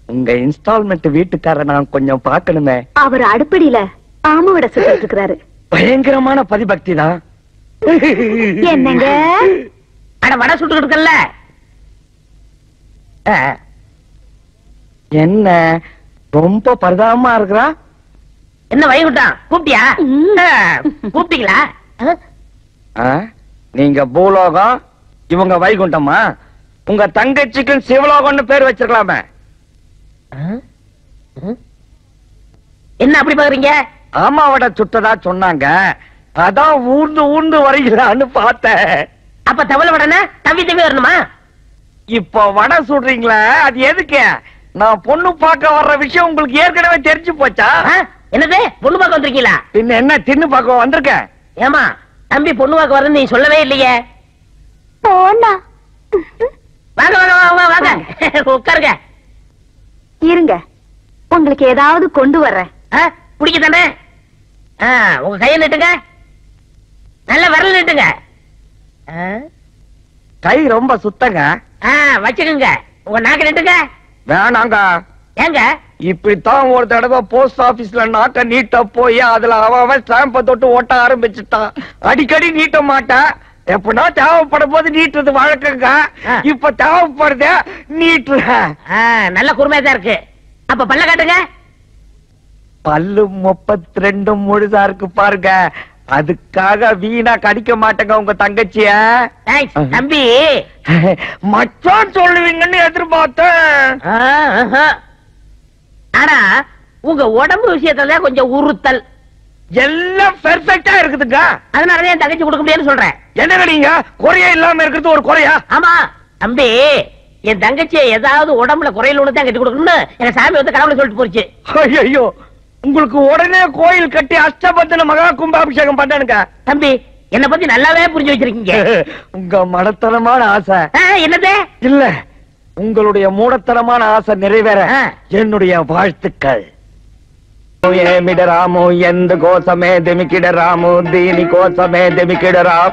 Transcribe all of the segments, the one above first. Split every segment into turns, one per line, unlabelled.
உங்க இன்ஸ்டால்மெண்ட் வீட்டுக்கார நான் கொஞ்சம் பார்க்கணுமே
அவர் அடுப்படியில ஆம விட சுத்திட்டு இருக்கிறாரு
பயங்கரமான பதிபக்தி தான்
என்னங்க
அட வடை சுட்டு இருக்கல்ல
என்ன ரொம்ப பரிதாபமா இருக்கிறா
என்ன வைகுண்டம் கூப்பிட்டியா
ம்.
ஆ, கூப்பிட்டீங்களா ஆ?
ஆ? நீங்க பூலோகம் இவங்க வைகுண்டமா உங்க தங்கச்சிக்கும் சிவலோகம்னு பேர் வச்சிருக்கலாமே
ஆ? ஆ? என்ன அப்படி பாக்குறீங்க
ஆமாவோட சுட்டதா சொன்னாங்க அதான் ஊர்ந்து ஊர்ந்து வருகிறான்னு பார்த்தேன்
அப்ப தவளை வடனை தவி தவி வரணுமா
இப்போ வடை சுடுறீங்களே அது எதுக்கு நான் பொண்ணு பார்க்க வர்ற விஷயம் உங்களுக்கு ஏற்கனவே தெரிஞ்சு போச்சா
ஆ? என்னது பொண்ணு பார்க்க வந்திருக்கீங்களா
பின்ன என்ன தின்னு பார்க்க வந்திருக்கேன்
ஏமா தம்பி பொண்ணு பார்க்க வரேன்னு நீ சொல்லவே இல்லையே
போனா
வாங்க வாங்க வாங்க வாங்க உட்காருங்க
இருங்க உங்களுக்கு ஏதாவது கொண்டு வர்றேன்
ஆ, குடிக்க தானே ஆ, உங்க கையை நீட்டுங்க நல்ல விரல் நீட்டுங்க ஆ,
கை ரொம்ப சுத்தங்க
ஆ, வச்சுக்கோங்க உங்க நாக்கு நீட்டுங்க
வேணாங்க
ஏங்க
இப்படித்தான் ஒரு தடவை போஸ்ட் ஆபீஸ்ல நாக்க நீட்ட போய் அதுல அவன் அவன் ஸ்டாம்ப தொட்டு ஓட்ட ஆரம்பிச்சுட்டான் அடிக்கடி நீட்ட மாட்டேன் எப்படின்னா தேவைப்படும் போது நீட்டுறது வழக்கங்க
ஆ.
இப்ப தேவைப்படுது நீட்டுறேன்
ஆ, நல்ல குருமையா தான் இருக்கு அப்ப பல்ல காட்டுங்க
பல்லு முப்பத்தி ரெண்டு முழுதா இருக்கு பாருங்க அதுக்காக வீணா கடிக்க மாட்டேங்க உங்க தங்கச்சிய
தேங்க்ஸ் தம்பி
மச்சான் சொல்லுவீங்கன்னு எதிர்பார்த்தேன்
ஆ, ஆஹா. ஆனா உங்க உடம்பு விஷயத்துல தான் கொஞ்சம் உறுத்தல்
எல்லாம் பெர்ஃபெக்ட்டா இருக்குதுங்க
அதனாலதான் என் தங்கச்சி கொடுக்க முடியாதுன்னு சொல்றேன்
என்ன நீங்க குறையா இல்லாம இருக்கிறது ஒரு குறையா
ஆமா தம்பி என் தங்கச்சியை ஏதாவது உடம்புல குறையில ஒண்ணு தான் கட்டி கொடுக்கணும்னு எங்க சாமி வந்து கடவுளை சொல்லிட்டு போச்சு
ஐயோ உங்களுக்கு உடனே கோயில் கட்டி அஷ்டபந்தன மகா கும்பாபிஷேகம் பண்ணனுங்க
தம்பி என்ன பத்தி நல்லாவே புரிஞ்சு வச்சிருக்கீங்க
உங்க மடத்தனமான ஆசை
ஆ, என்னது
இல்ல உங்களுடைய மூடத்தனமான ஆசை நிறைவேற
ஆ.
என்னுடைய வாழ்த்துக்கள் ఏమిడ రాము ఎందు కోసమే దెమికిడ రాము దీని కోసమే దెమికిడ రాము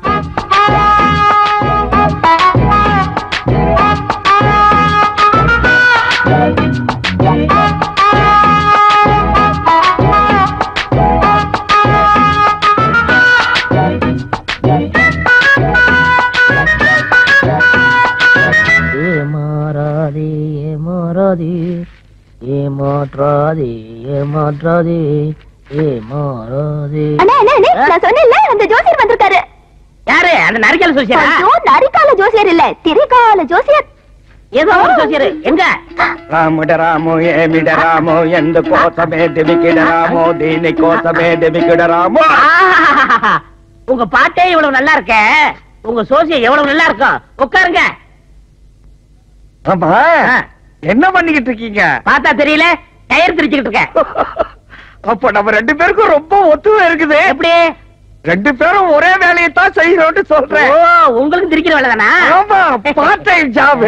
ஏமாறாதே ஏமாறாதே ஏமாற்றாதே ஏமாற்றாதே ஏமாறாதே
அண்ணா அண்ணா அண்ணே, நான் சொன்னேன்ல அந்த ஜோசியர் வந்திருக்காரு
யாரு அந்த நரிக்கல் சோசியரா
ஐயோ நரிக்கால ஜோசியர் இல்ல திரிகால ஜோசியர்
ஏதோ ஒரு சோசியர் எங்க
రాముడ రాము ఏమిడ రాము ఎందు కోసమే దెమికిడ రాము దీని కోసమే దెమికిడ రాము
ஆஹாஹாஹா. உங்க பாட்டே இவ்வளவு நல்லா இருக்க உங்க சோசியம் எவ்வளவு நல்லா இருக்கும் உட்காருங்க
ஆமா
ஆ.
என்ன பண்ணிக்கிட்டு இருக்கீங்க
பார்த்தா தெரியல டயர் திரிச்சுக்கிட்டு இருக்க
அப்ப நம்ம ரெண்டு பேருக்கும் ரொம்ப ஒத்துமை இருக்குது
எப்படி
ரெண்டு பேரும் ஒரே வேலையை தான் செய்யறோம்னு
ஓ
சொல்றேன்
உங்களுக்கு திரிக்கிற வேலை தானா
ஆமா பார்ட் டைம் ஜாப்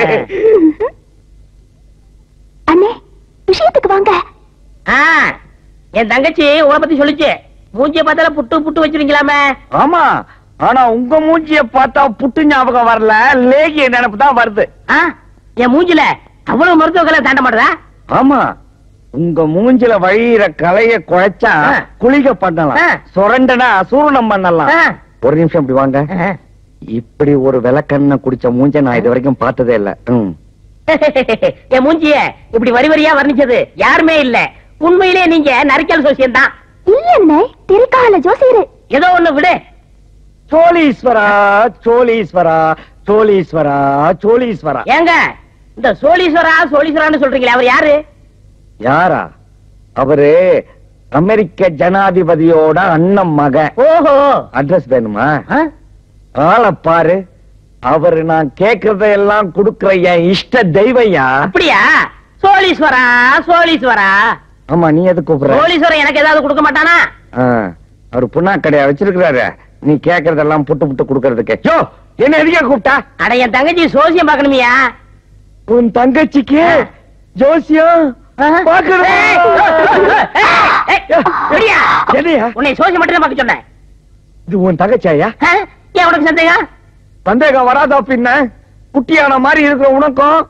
அண்ணே விஷயத்துக்கு வாங்க
ஆ, என் தங்கச்சி உங்களை பத்தி சொல்லுச்சு மூஞ்சிய பார்த்தால புட்டு புட்டு வச்சிருக்கலாமே
ஆமா ஆனா உங்க மூஞ்சிய பார்த்தா புட்டு ஞாபகம் வரல லேகிய நினைப்பு தான் வருது
ஆ, என் மூஞ்சில அவ்வளவு மருத்துவ கலை தாண்ட மாட்டதா
ஆமா உங்க மூஞ்சில வழியிற கலைய குழைச்சா
ஆ.
குளிக பண்ணலாம்
ஆ.
சுரண்டனா சூரணம் பண்ணலாம்
ஆ.
ஒரு நிமிஷம் இப்படி வாங்க இப்படி ஒரு விளக்கண்ண குடிச்ச மூஞ்ச நான் இது வரைக்கும் பார்த்ததே இல்ல ம்.
என் மூஞ்சிய இப்படி வரி வரியா வர்ணிச்சது யாருமே இல்ல உண்மையிலே நீங்க நரிக்கல் சோசியம் தான்
இல்ல அண்ணே திரிகால ஜோசியர்
ஏதோ ஒண்ணு விடு
சோழீஸ்வரா சோழீஸ்வரா சோழீஸ்வரா சோழீஸ்வரா
ஏங்க இந்த சோழீஸ்வரா சோழீஸ்வரான்னு சொல்றீங்களே அவர் யாரு
யாரா அவரு அமெரிக்க ஜனாதிபதியோட அண்ணன் மகன்
ஓஹோ
அட்ரஸ் வேணுமா
ஆ?
ஆளை பாரு அவரு நான் கேக்குறதையெல்லாம் கொடுக்கிற என் இஷ்ட தெய்வையா
அப்படியா சோழீஸ்வரா சோழீஸ்வரா
ஆமா நீ எது கூப்பிடுற
சோழீஸ்வரன் எனக்கு ஏதாவது கொடுக்க மாட்டானா
ஆ, அவரு புண்ணா கடையா வச்சிருக்கிறாரு நீ கேக்குறதெல்லாம் புட்டு புட்டு கொடுக்கறதுக்கு யோ என்ன எதுக்கே கூப்பிட்டா
அட என் தங்கச்சி சோசியம் பாக்கணுமியா
உன் தங்கச்சிக்கு ஜோசியம் பார்க்கணும்.
ஏய், ஏய், ஏய், விடியா?
என்னையா
உன்னை சோசியம் மட்டும் தான் பார்க்க சொன்னேன்
இது உன் தங்கச்சியா
ஆ? ஏன் உனக்கு சந்தேகம்
சந்தேகம் வராதா பின்ன குட்டியான மாதிரி இருக்கிற உனக்கும்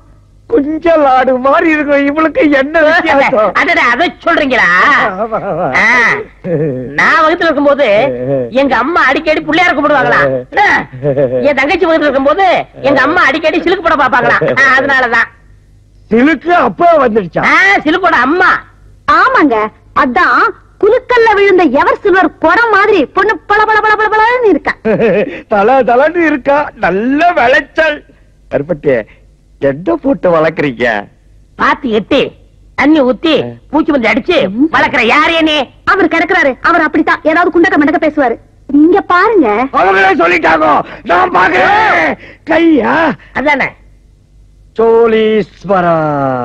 குஞ்சல் ஆடு மாதிரி இருக்கும் இவளுக்கு என்ன வித்தியாசம்
அடடா அதை சொல்றீங்களா
ஆமா, ஆமா.
ஆ. நான் வகுத்துல இருக்கும்போது எங்க அம்மா அடிக்கடி பிள்ளையார கும்பிடுவாங்களா என்ன? என் தங்கச்சி வகுத்துல இருக்கும்போது எங்க அம்மா அடிக்கடி சிலுக்கு படம் பாப்பாங்களா ஆ, அதனாலதான்
சிலுக்கு அப்ப வந்துடுச்சா
ஆ, சிலுக்கோட அம்மா
ஆமாங்க அதான் குலுக்கல்ல விழுந்த எவர் சில்வர் குடம் மாதிரி பொண்ணு பள பள பள பள பளன்னு இருக்கா
தல தலன்னு இருக்கா நல்ல விளைச்சல் கருப்பட்டி என்ன போட்டு வளர்க்குறீங்க
பாத்து எட்டி தண்ணி ஊத்தி பூச்சி வந்து அடிச்சு வளர்க்கிற யாரே நீ
அவர் கிடக்குறாரு அவர் அப்படித்தான் ஏதாவது குண்டக்க மண்டக்க பேசுவாரு இங்க பாருங்க
அவங்களே சொல்லிட்டாங்க நான் பாக்குறேன் கையா
அதானே
சோழீஸ்வரா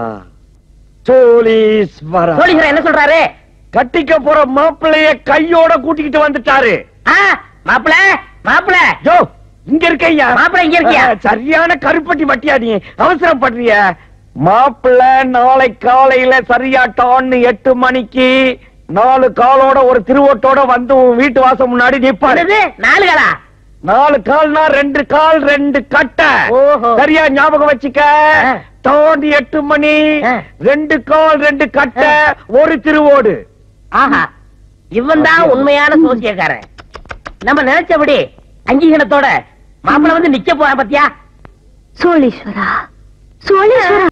சோழீஸ்வரா
போலீஸ்வரர் என்ன சொல்றாரு
கட்டிக்க போற மாப்பிள்ளைய கையோட கூட்டிக்கிட்டு வந்துட்டாரு
ஆ, மாப்பிள மாப்பிள
ஜோ இங்க இருக்கையா
மாப்பிள்ளை இங்க இருக்கியா?
சரியான கருப்பட்டி வட்டியா நீ அவசரப்படுறிய மாப்பிள்ள நாளை காலையில சரியா டான்னு எட்டு மணிக்கு நாலு காலோட ஒரு திருவோட்டோட வந்து உன் வீட்டு வாசல் முன்னாடி நிப்பாரு
என்னது நாலு காலா
நாலு கால்னா ரெண்டு கால் ரெண்டு கட்டை
ஓஹோ.
சரியா ஞாபகம் வச்சுக்க
ஆ.
டான் எட்டு மணி
ஆ.
ரெண்டு கால் ரெண்டு கட்டை ஒரு திருவோடு
ஆஹா இவன் தான் உண்மையான சோசியக்காரன் நம்ம நினைச்சபடி அங்கீகாரத்தோட மாப்பிள வந்து நிக்க போறான் பாத்தியா
சோழீஸ்வரா சோழீஸ்வரா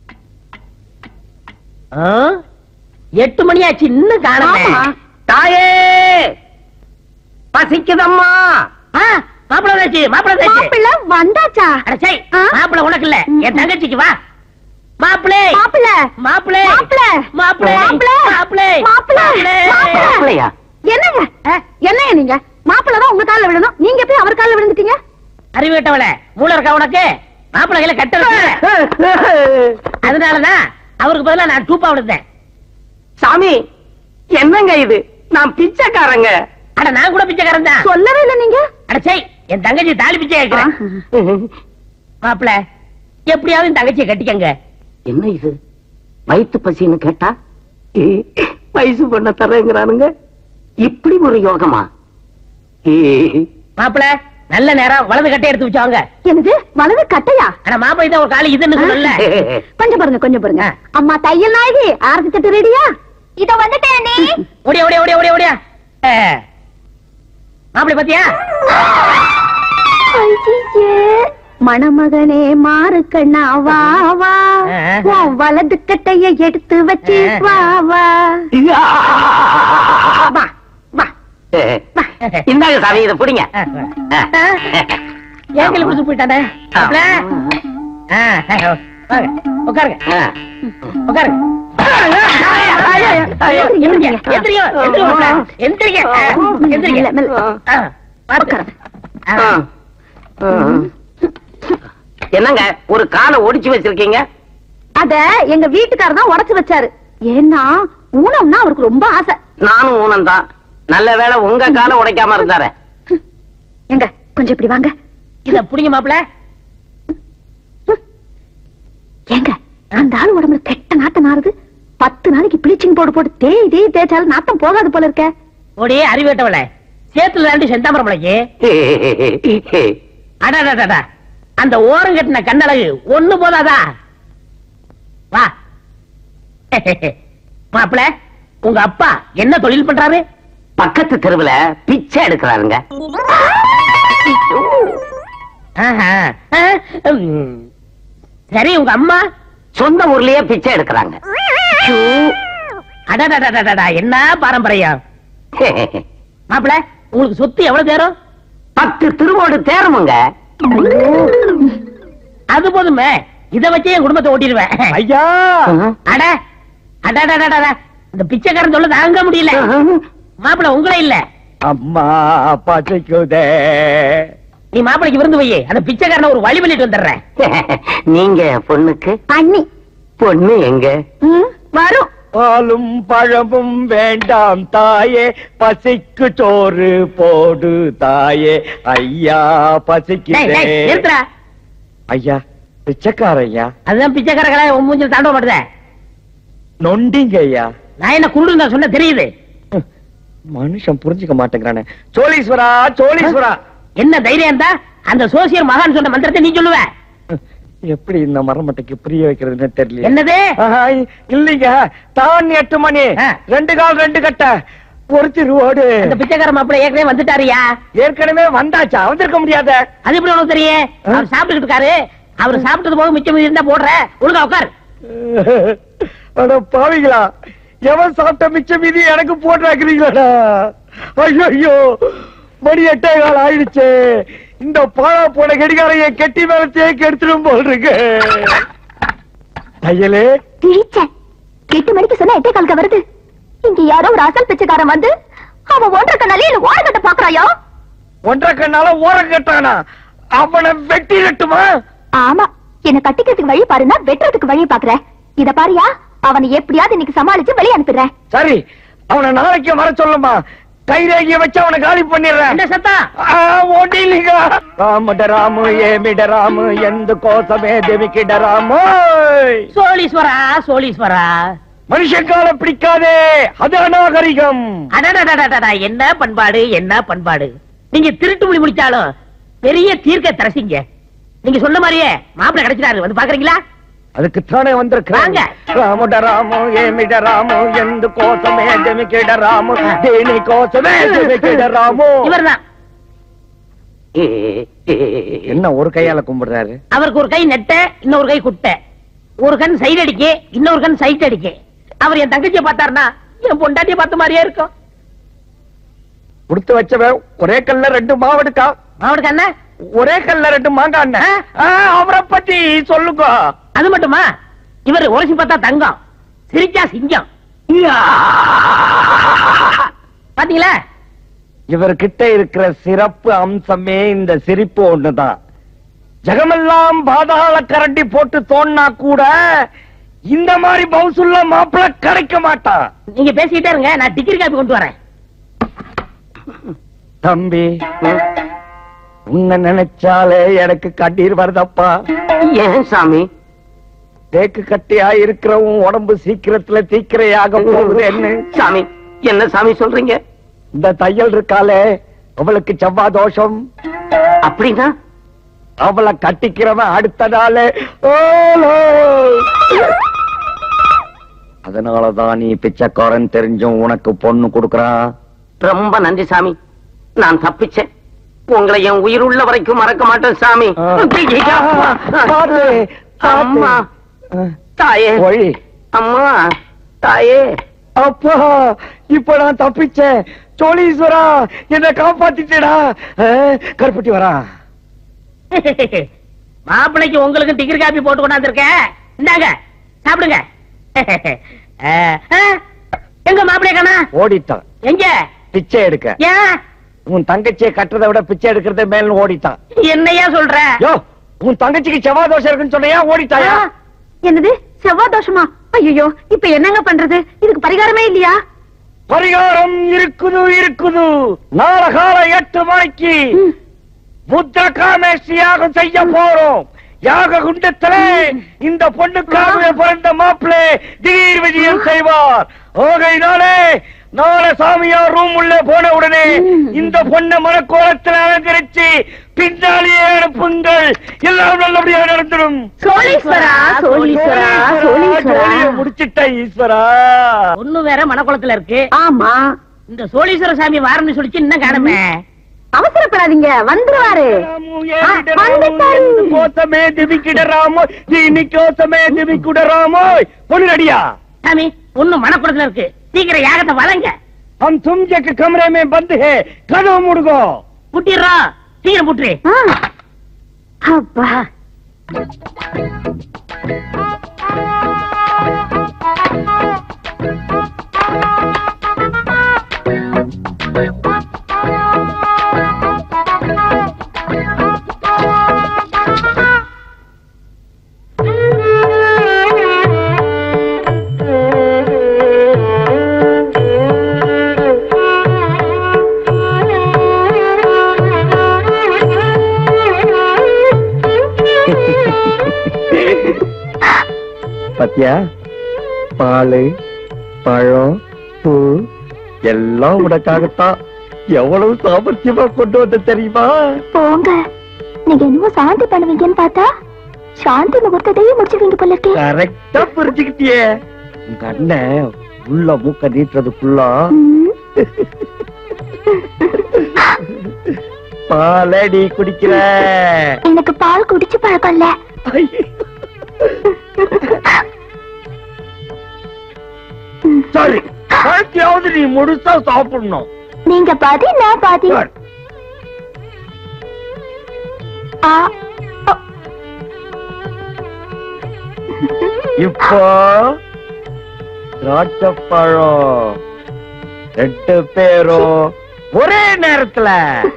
ஆ? எட்டு மணி ஆச்சு இன்னும் காணல
ஆமா.
தாயே பசிக்குதம்மா ஆ, மாப்பிள வந்தாச்சு மாப்பிள வந்தாச்சு
மாப்பிள்ள வந்தாச்சா
அடச்சை
ஆ?
மாப்பிள உனக்கு இல்ல என் தங்கச்சிக்கு வா மாப்பிளே
மாப்பிள்ள
மாப்பிளே
மாப்பிள
மாப்பிளே
மாப்பிள
மாப்பிளே
மாப்பிள
மாப்பிளே.
மாப்பிளையா என்னங்க என்னங்க நீங்க மாப்பிள்ள தான் உங்க கால்ல விழணும் நீங்க எப்படி அவர் கால்ல விழுந்துட்டீங்க
அறிவிட்டவள மூளை இருக்கா உனக்கு மாப்பிள கையில கட்ட இருக்கு அதனாலதான் அவருக்கு பதிலா நான் டூப்பா விழுந்தேன்
சாமி என்னங்க இது நான் பிச்சைக்காரங்க
அட நான் கூட பிச்சைக்காரன் தான்
சொல்லவே இல்லை நீங்க
அடச்சை என் தங்கச்சி தாலி பிச்சை கேட்கிறேன் மாப்பிள எப்படியாவது என் தங்கச்சியை கட்டிக்கங்க
என்ன இது வயிற்று பசின்னு கேட்டா ஏ, வயசு பண்ண தரேங்கிறானுங்க இப்படி ஒரு யோகமா ஏ,
மாப்பிள நல்ல நேரம் வலது கட்டை எடுத்து வச்சவங்க
என்னது வலது கட்டையா
ஆனா மாப்பிளை தான் ஒரு காலி இதுன்னு சொல்லல
கொஞ்சம் பாருங்க கொஞ்சம் பாருங்க அம்மா தையல் நாயகி ஆரத்தி தட்டு ரெடியா இத வந்துட்டேன் நீ
ஓடியா ஓடியா ஓடியா ஓடியா ஓடியா மாப்பிளை பாத்தியா
மணமகனே மாறு கண்ணா வா வா உன் வலது கட்டைய எடுத்து வச்சு வா வா
வா வா
இந்தாங்க சாமி இதை பிடிங்க
ஏன் கிளி பிடிச்சு போயிட்டானே மாப்பிள ஆ, வாங்க, உட்காருங்க
ஆ.
உட்காருங்க எந்திரிங்க, எந்திரிங்க, எந்திரிங்க, மாப்பிள. எந்திரிங்க, ஆ, எந்திரிங்க.
மெல்ல, மெல்ல.
ஆ, பார்த்து.
ஆ.
ஆ.
என்னங்க ஒரு காலை ஒடிச்சு வச்சிருக்கீங்க
அத எங்க வீட்டுக்காரர் தான் உடைச்சு வச்சாரு ஏன்னா ஊனம்னா அவருக்கு ரொம்ப ஆசை
நானும் ஊனம்தான் நல்ல வேளை உங்க காலை உடைக்காம இருந்தாரு
எங்க கொஞ்சம் இப்படி வாங்க
இத புடிங்க மாப்பிள
ஏங்க அந்த ஆள் உடம்புல கெட்ட நாட்டம் நாறுது பத்து நாளைக்கு ப்ளீச்சிங் போட்டு போட்டு தேய் தேய் தேய்ச்சாலும் நாட்டம் போகாது போல இருக்க
ஓடி அறிவேட்டவள சேத்துல ரெண்டு செந்தாமரம் முளைக்கு அடாடாடா அந்த ஓரம் கட்டின கண்ணழகு ஒண்ணு போதாதா வா மாப்பிள உங்க அப்பா என்ன தொழில் பண்றாரு
பக்கத்து தெருவுல பிச்சை எடுக்கிறாருங்க
ஆஹா. ஆ, ம். சரி உங்க அம்மா
சொந்த ஊர்லயே பிச்சை எடுக்கிறாங்க
அடடடடடடா என்ன பாரம்பரியம் மாப்பிள உங்களுக்கு சொத்து எவ்வளவு தேரும்
பத்து திருவோடு தேரமுங்க
அது போதுமே இத வச்சே என் குடும்பத்தை ஓட்டிடுவேன்
ஐயா
அட அடடடடடா இந்த பிச்சைக்காரன் சொல்ல தாங்க முடியல மாப்பிள உங்களே இல்ல
அம்மா பசிக்குதே
நீ மாப்பிளைக்கு விருந்து வை அந்த பிச்சைக்காரனை ஒரு வழி பண்ணிட்டு வந்துடுறேன்
நீங்க பொண்ணுக்கு
பண்ணி
பொண்ணு எங்க
ம், வரும்
பாலும் பழமும் வேண்டாம் தாயே பசிக்கு சோறு போடு தாயே ஐயா
டேய்,
பசிக்குதே
டேய், நிறுத்துடா
ஐயா பிச்சைக்காரையா
அதுதான் பிச்சைக்காரங்களா உன் மூஞ்சில தாண்டவ மாட்டுதே
நொண்டிங்க ஐயா
நான் என்ன குருடு நான் சொன்ன தெரியுது
மனுஷன் புரிஞ்சுக்க மாட்டேங்கிறானே சோழீஸ்வரா சோழீஸ்வரா
என்ன தைரியம் இருந்தா அந்த சோசியர் மகான் சொன்ன மந்திரத்தை நீ சொல்லுவ
எப்படி இந்த மரமட்டைக்கு புரிய வைக்கிறதுன்னு தெரியல
என்னது
இல்லைங்க தான் எட்டு மணி
ஆ.
ரெண்டு கால் ரெண்டு கட்ட ஒரு திருவோடு
அந்த பிச்சைக்கார மாப்பிள்ளை ஏற்கனவே வந்துட்டாருயா
ஏற்கனவே வந்தாச்சா வந்திருக்க முடியாத
அது எப்படி உனக்கு தெரியும்
ஆ?
அவர் சாப்பிட்டுக்கிட்டு இருக்காரு அவர் சாப்பிட்டது போக மிச்சம் மீதி இருந்தா போடுற ஒழுங்கா உட்கார்
அட பாவிங்களா எவன் சாப்பிட்ட மிச்ச மீதி எனக்கு போட்டாக்குறீங்களா ஐயோ ஐயோ மணி எட்டே கால் ஆயிடுச்சு இந்த பாழா போன கடிகாரைய கெட்டி மேல தேக்கி எடுத்துடும் போல் இருக்கு தையலே
கிழிச்சேன் எட்டு மணிக்கு சொன்னா எட்டே காலுக்கு வருது இங்க யாரோ ஒரு அசல் பிச்சைக்காரன் வந்து அவன் ஒன்றரை கண்ணாலே என்ன ஓடக்கட்ட பாக்குறாயோ
ஒன்றரை கண்ணால ஓரம் கட்டானா அவனை வெட்டி நட்டுமா
ஆமா என்ன கட்டிக்கிறதுக்கு வழி பாருன்னா வெட்டுறதுக்கு வழி பாக்குற இத பாரியா அவனை எப்படியாவது இன்னைக்கு சமாளிச்சு வெளியே அனுப்பிடுறேன்
சரி அவனை நாளைக்கு வர சொல்லுமா கைரேகிய வச்சு அவனை காலி பண்ணிடுறேன்
என்ன சத்தம்
ఓడిలిగా రాముడ రాము ఏమిడ రాము ఎందుకోసమే దేవికిడ రాము
சோழீஸ்வரா சோழீஸ்வரா
மனுஷங்கால பிடிக்காதே அது அநாகரிகம்
அடடடடடடா என்ன பண்பாடு என்ன பண்பாடு நீங்க திருட்டு மொழி முடிச்சாலும் பெரிய தீர்க்க தரசிங்க நீங்க சொன்ன மாதிரியே மாப்பிள்ளை கிடைச்சிட்டாரு வந்து பாக்குறீங்களா
அதுக்குத்தானே வந்திருக்கிறேன்
வாங்க.
రాముడ రాము ఏమిడ రాము ఎందుకోసమే దేవికిడ రాము దేనికోసమే దేవికిడ రాము
இவர்தான்
ஏ, ஏ,
என்ன ஒரு கையால கும்பிடுறாரு
அவருக்கு ஒரு கை நெட்ட இன்னொரு கை குட்டை ஒரு கண் சைடு அடிக்க இன்னொரு கண் சைட் அடிக்க அவர் என் தங்கச்சியை பார்த்தாருன்னா என் பொண்டாட்டியை பார்த்த மாதிரியே இருக்கும்
கொடுத்து வச்சவன் ஒரே கல்ல ரெண்டு மாவெடுக்கா
அவனுக்கு என்ன
ஒரே கல்ல ரெண்டு மாங்காய் அண்ணன். ஆ, அவரை பத்தி சொல்லுங்க
அது மட்டுமா இவர் உரசி பார்த்தா தங்கம் சிரிச்சா சிங்கம் பாத்தீங்களா
இவர்கிட்ட இருக்கிற சிறப்பு அம்சமே இந்த சிரிப்பு ஒண்ணுதான் ஜெகமெல்லாம் பாதாள கரண்டி போட்டு தோன்னா கூட இந்த மாதிரி பவுசுள்ள மாப்பிள கிடைக்க மாட்டான்
நீங்க பேசிக்கிட்டே இருங்க நான் டிகிரி காப்பி கொண்டு வரேன்
தம்பி
ம்.
உன்னை நினைச்சாலே எனக்கு கண்ணீர் வருதப்பா
ஏன் சாமி
தேக்கு கட்டியா இருக்கிறவன் உடம்பு சீக்கிரத்துல தீக்கிரையாக போகுதுன்னு
சாமி என்ன சாமி சொல்றீங்க
இந்த தையல் இருக்காளே அவளுக்கு செவ்வாய் தோஷம்
அப்படின்னா
அவளை கட்டிக்கிறவன் அடுத்த நாளே ஓலோ. அதனாலதான் நீ பிச்சைக்காரன் தெரிஞ்சும் உனக்கு பொண்ணு கொடுக்கறான்
ரொம்ப நன்றி சாமி நான் தப்பிச்சேன் உங்களை என் உயிர் உள்ள வரைக்கும் மறக்க மாட்டேன் சாமி
பாத்து,
அம்மா
பாத்து.
தாயே
ஒழி
அம்மா தாயே
அப்பா இப்ப நான் தப்பிச்சேன் சோழீஸ்வரா என்ன காப்பாத்திட்டேடா கருப்பட்டி வரா
மாப்பிள்ளைக்கு உங்களுக்கு டிகிரி காப்பி போட்டு கொண்டாந்துருக்கேன் இந்தாங்க சாப்பிடுங்க அஹ், அஹ், எங்க மாப்பிள்ளை காணா
ஓடிட்டான்
எங்க
பிச்சை எடுக்க
ஏன்
உன் தங்கச்சியை கட்டுறதை விட பிச்சை எடுக்கிறத மேல ஓடிட்டான்
என்னையா சொல்ற
யோ உன் தங்கச்சிக்கு செவ்வாய் தோஷம் இருக்குன்னு சொன்னியா ஓடிட்டாயா
ஆ, என்னது செவ்வாய் தோஷமா ஐயோ இப்ப என்னங்க பண்றது இதுக்கு பரிகாரமே இல்லையா
பரிகாரம் இருக்குது இருக்குது நாளை காலை எட்டு மணிக்கு
ம்.
புத்த காமேஷ் யாகம் செய்ய போறோம் யாக குண்டத்திலே இந்த பொண்ணுக்காகவே பிறந்த மாப்பிளே திடீர் விஜயம் செய்வார் ஆகையினாலே நாளை சாமியார் ரூம் உள்ளே போன உடனே
ம்.
இந்த பொண்ணை மனக்கோலத்தில் அலங்கரிச்சு பின்னாலேயே அனுப்புங்கள் எல்லாம் நல்லபடியாக நடந்துடும்
சோழீஸ்வரா சோழீஸ்வரா சோழீஸ்வரா
ஜோலியை முடிச்சிட்ட ஈஸ்வரா
ஒண்ணு வேற மனக்குளத்துல இருக்கு
ஆமா
இந்த சோழீஸ்வர சாமி வாரம்னு சொல்லிச்சு இன்னும் காணுமே
அவசரப்படாதீங்க வந்துருவாரு ஆ, வந்துட்டாரு.
కోసమే దివికిడరామో దీని కోసమే దివికుడరామో పొడిరడియా
சாமி ஒண்ணு மனக்குளத்துல இருக்கு சீக்கிரம் யாகத்தை வளங்க
हम तुम के कमरे में बंद है कदो मुड़गो
புட்டிடுறோம் சீக்கிரம் புட்டுரு
ஆ. அப்பா
பத்தியா பாலு பழம் பூ எல்லாம் உனக்காகத்தான் எவ்வளவு சாமர்த்தியமா கொண்டு வந்த தெரியுமா
போங்க நீங்க என்னமோ சாந்தி பண்ணுவீங்கன்னு பார்த்தா சாந்தி முகூர்த்தத்தையே முடிச்சிருக்கீங்க போல இருக்கே
கரெக்டா புரிஞ்சுக்கிட்டியே உங்க அண்ணன் உள்ள மூக்க நீட்டுறதுக்குள்ள
ம்.
பாலடி குடிக்கிற
எனக்கு பால் குடிச்சு பழக்கம் இல்ல
சரி பழத்தையாவது நீ முழுசா சாப்பிடணும்
நீங்க பாதி நான் பாதி
சரி.
ஆ, அ,
இப்போ திராட்சைப்பழம் ரெண்டு பேரும் ஒரே நேரத்துல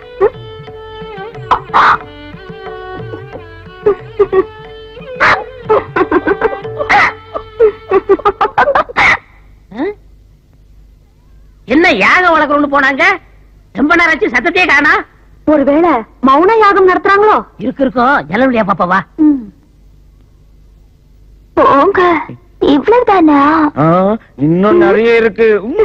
என்ன யாகம் வளர்க்கணும்னு போனாங்க ரொம்ப நேரம் ஆச்சு சத்தத்தையே காணா
ஒருவேளை மௌன யாகம் நடத்துறாங்களோ
இருக்கு இருக்கும் ஜலவழியா பாப்பாவா
ம். போங்க இவ்வளவுதானா
ஆ, இன்னும் நிறைய இருக்கு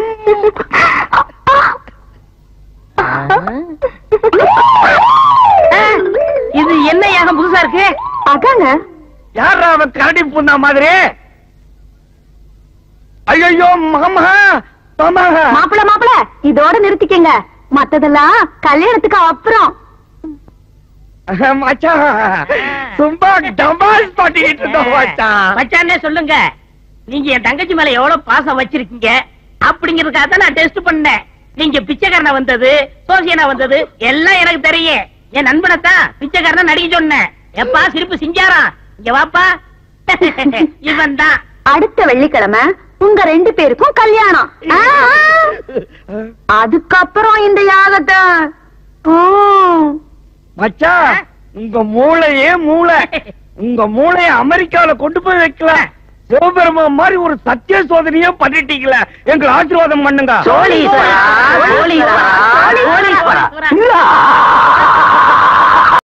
இது என்ன யாகம் புதுசா இருக்கு
அதாங்க
யாரா அவன் கரடி பூந்தா மாதிரி ஐயோ மாமா மாமா
மாப்பிள மாப்பிள இதோட நிறுத்திக்கங்க மத்ததெல்லாம் கல்யாணத்துக்கு அப்புறம்
மச்சான் சும்மா டமாஸ் பண்ணிக்கிட்டு இருந்தோம் மச்சான்
மச்சானே சொல்லுங்க நீங்க என் தங்கச்சி மேல எவ்வளவு பாசம் வச்சிருக்கீங்க அப்படிங்கறதுக்காக தான் நான் டெஸ்ட் பண்ணேன் நீங்க பிச்சைக்காரனா வந்தது சோசியனா வந்தது எல்லாம் எனக்கு தெரியும் என் நண்பனை தான் பிச்சைக்காரனா நடிக்க சொன்னேன் எப்பா சிரிப்பு சிங்காரம் இங்க வாப்பா இவன் தான்
அடுத்த வெள்ளிக்கிழமை உங்க ரெண்டு பேருக்கும் கல்யாணம் ஆ, ஆ. அதுக்கப்புறம் இந்த யாகத்தை ம்.
மச்சான் உங்க மூளையே மூளை உங்க மூளைய அமெரிக்கால கொண்டு போய் வைக்கலாம் சிவபெருமான் மாதிரி ஒரு சத்திய சோதனையே பண்ணிட்டீங்களே எங்களை ஆசீர்வாதம் பண்ணுங்க
சோழீஸ்வரா, சோழீஸ்வரா, சோழீஸ்வரா.
சோழீஸ்வரா.